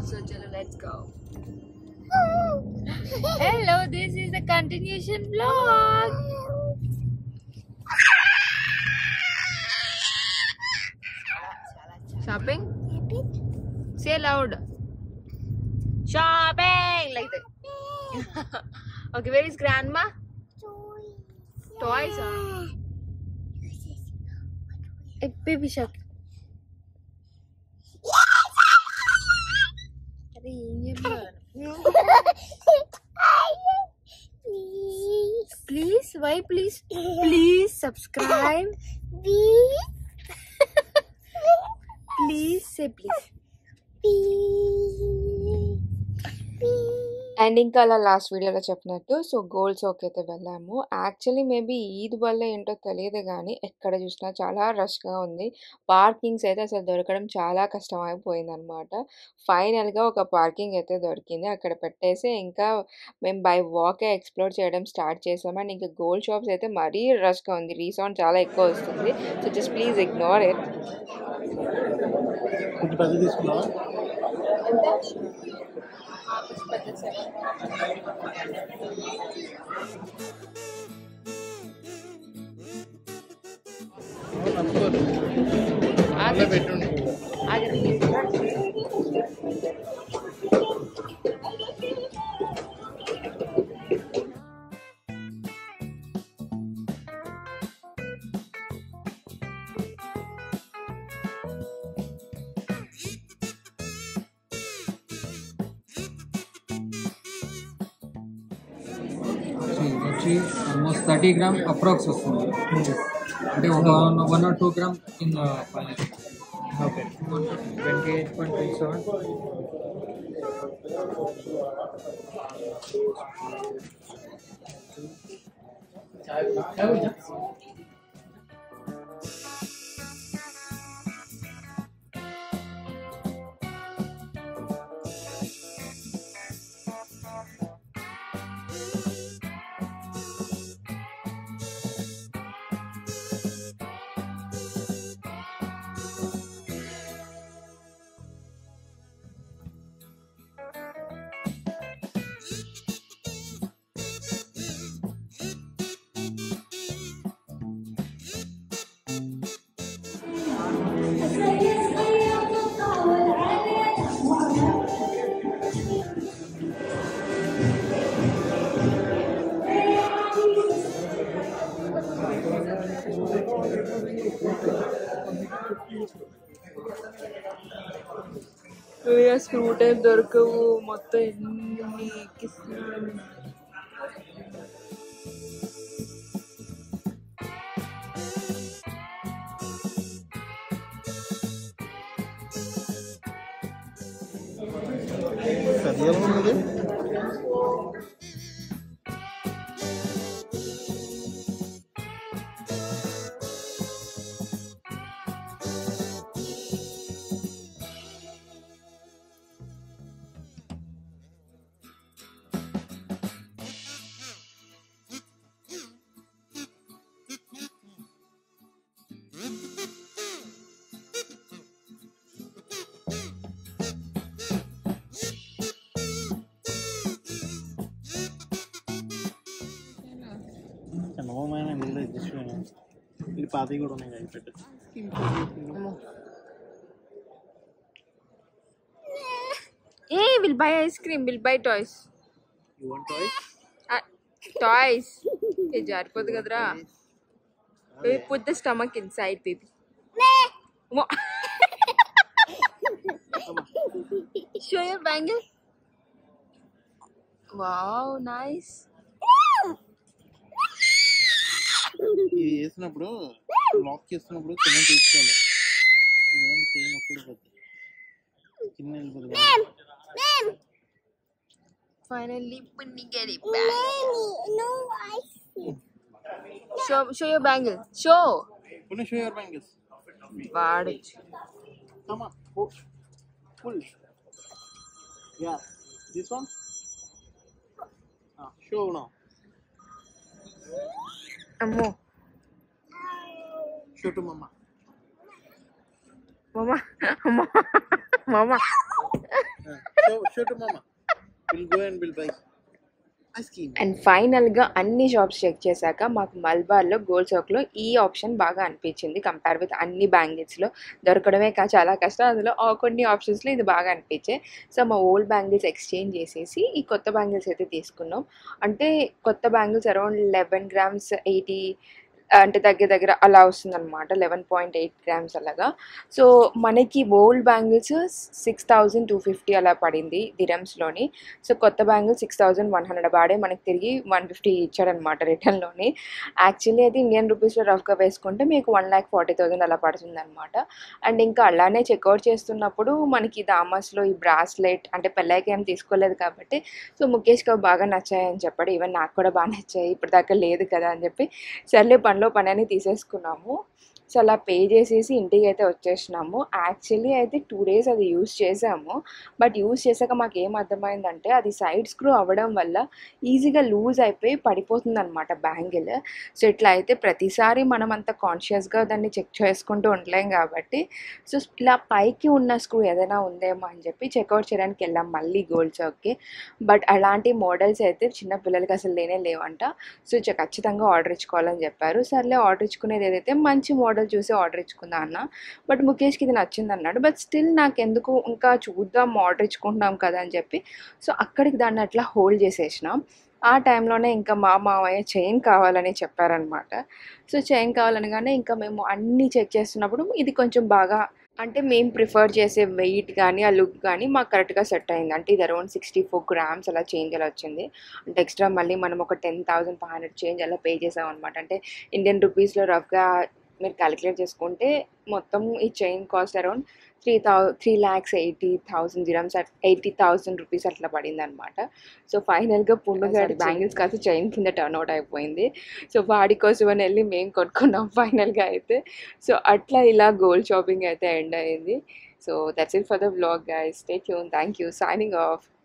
So chalo, let's go. Hello, this is the continuation vlog. Shopping? Say loud. Shopping like that. okay, where is grandma? Toys. Huh? A baby shark. అరే ఏం చెప్పాను please why please please subscribe please say please and ఇంకా అలా last వీడియోలో చెప్పినట్టు so gold soak అయితే వెళ్ళాము actually maybe Eid వల్ల ఏంటో తెలియదు కానీ ఎక్కడ చూసినా చాలా రష్గా ఉంది పార్కింగ్స్ అయితే అసలు దొరకడం చాలా కష్టం అయిపోయింది అనమాట ఫైనల్గా ఒక పార్కింగ్ అయితే దొరికింది అక్కడ పెట్టేసి ఇంకా మేము బై వాకే ఎక్స్ప్లోర్ చేయడం స్టార్ట్ చేసాము అండ్ ఇంకా గోల్డ్ షాప్స్ అయితే మరీ రష్గా ఉంది రీసౌండ్ చాలా ఎక్కువ వస్తుంది so just please ignore it కొంచెం పెద్ద తీసుకున్నావా అలా పెట్టుండి సో ఇది వచ్చి ఆల్మోస్ట్ థర్టీ గ్రామ్ అప్రాక్స్ వస్తుంది అంటే ఒక వన్ ఆర్ టూ గ్రామ్ కింద పైన okay twenty eight point twenty seven screw type దొరకవు మొత్తం ఎన్ని ఎక్కిస్తున్నాడు పెద్ద ఉన్నది చందమామైన ఇందులో అడ్జస్ట్ ఇది పాతవి కూడా ఉన్నాయి కదా పెట్టు ఏ will buy ice cream will buy toys you want toys toys ఏ జారిపోదు కదరా baby put the stomach inside baby show your bangle wow nice ఇది వేసినప్పుడు లాక్ చేస్తున్నప్పుడు కింద తీసుకోవాలి ఇదేమో చేయి నొక్కుడు పోతుంది కింద వెళ్ళిపోతుంది finally Punni get it show show your bangle show Punya show your bangles వాడచ్చు Come on, pull. Pull. Yeah. This one? Ah, show now. అమ్మో Show to mama. మామ అమ్మా మామ Ah. show, show to mama. We'll go and we'll buy ice cream. And ఫైనల్గా అన్ని shops check చేశాక మాకు మల్బార్లో gold చౌక్లో ఈ ఆప్షన్ బాగా అనిపించింది కంపేర్ విత్ అన్ని బ్యాంగిల్స్లో దొరకడమే కా చాలా కష్టం అందులో ఆ కొన్ని ఆప్షన్స్లో ఇది బాగా అనిపించాయి సో మా ఓల్డ్ బ్యాంగిల్స్ ఎక్స్చేంజ్ చేసేసి ఈ కొత్త బ్యాంగిల్స్ అయితే తీసుకున్నాం అంటే కొత్త bangles around eleven grams eighty అంటే దగ్గర దగ్గర అలా వస్తుందన్నమాట లెవెన్ పాయింట్ ఎయిట్ గ్రామ్స్ అలాగా సో మనకి old bangles six thousand two fifty అలా పడింది దిరమ్స్లోని సో కొత్త bangle six thousand one hundred వాడే మనకి తిరిగి వన్ ఫిఫ్టీ ఇచ్చాడనమాట రిటర్న్లోని యాక్చువల్లీ అయితే ఇండియన్ రూపీస్లో రఫ్గా వేసుకుంటే మీకు వన్ ల్యాక్ ఫార్టీ థౌజండ్ అలా పడుతుంది అనమాట అండ్ ఇంకా అలానే చెక్అవుట్ చేస్తున్నప్పుడు మనకి దామస్లో ఈ బ్రాస్లెట్ అంటే పెళ్ళాకి ఏం తీసుకోలేదు కాబట్టి సో ముఖేష్కి అవి బాగా నచ్చాయని చెప్పాడు ఈవెన్ నాకు కూడా బాగా నచ్చాయి ఇప్పుడు దాకా లేదు కదా అని చెప్పి సర్లే పనిలో పని అని తీసేసుకున్నాము సో అలా పే చేసేసి ఇంటికి అయితే వచ్చేసినాము యాక్చువల్లీ అయితే టూ డేస్ అది యూస్ చేసాము బట్ యూస్ చేశాక మాకు ఏం అర్థమైందంటే అది సైడ్ స్క్రూ అవ్వడం వల్ల ఈజీగా లూజ్ అయిపోయి పడిపోతుంది అనమాట బ్యాంగిల్ సో ఇట్లా అయితే ప్రతిసారి మనం అంత కాన్షియస్గా దాన్ని చెక్ చేసుకుంటూ ఉండలేం కాబట్టి సో ఇలా పైకి ఉన్న స్క్రూ ఏదైనా ఉందేమో అని చెప్పి చెక్అవుట్ చేయడానికి వెళ్ళాం మళ్ళీ గోల్డ్ చౌక్కి బట్ అలాంటి మోడల్స్ అయితే చిన్న పిల్లలకి అసలు లేనే లేవంట సో చ- ఖచ్చితంగా ఆర్డర్ ఇచ్చుకోవాలని చెప్పారు సర్లే ఆర్డర్ ఇచ్చుకునేది ఏదైతే మంచి మోడల్ చూసి ఆర్డర్ ఇచ్చుకుందా అన్న బట్ ముఖేష్కి ఇది నచ్చింది అన్నాడు బట్ స్టిల్ నాకు ఎందుకు ఇంకా చూద్దాం ఆర్డర్ ఇచ్చుకుంటున్నాం కదా అని చెప్పి సో అక్కడికి దాన్ని అట్లా హోల్డ్ చేసేసినాం ఆ టైంలోనే ఇంకా మా మామయ్య చైన్ కావాలని చెప్పారనమాట సో చైన్ కావాలనగానే ఇంకా మేము అన్నీ చెక్ చేస్తున్నప్పుడు ఇది కొంచెం బాగా అంటే మేము ప్రిఫర్ చేసే వెయిట్ కానీ ఆ లుక్ కానీ మాకు కరెక్ట్గా సెట్ అయింది అంటే ఇది అరౌండ్ సిక్స్టీ ఫోర్ గ్రామ్స్ అలా చేంజ్ అలా వచ్చింది అంటే ఎక్స్ట్రా మళ్ళీ మనం ఒక ten thousand five hundred change అలా పే చేసాం అనమాట అంటే ఇండియన్ రూపీస్లో రఫ్గా మీరు క్యాలిక్యులేట్ చేసుకుంటే మొత్తం ఈ chain cost around three thou three lakhs eighty thousand dirhams eighty thousand rupees అట్లా పడింది అనమాట సో ఫైనల్గా పుండుగాడి బ్యాంగిల్స్ కాస్త చైన్ కింద టర్న్ అవుట్ అయిపోయింది సో వాడి కోసం అని వెళ్ళి మేము కొట్టుకున్నాం ఫైనల్గా అయితే సో అట్లా ఇలా గోల్డ్ షాపింగ్ అయితే ఎండ్ అయింది so that's it for the blog guys stay tune thank you signing of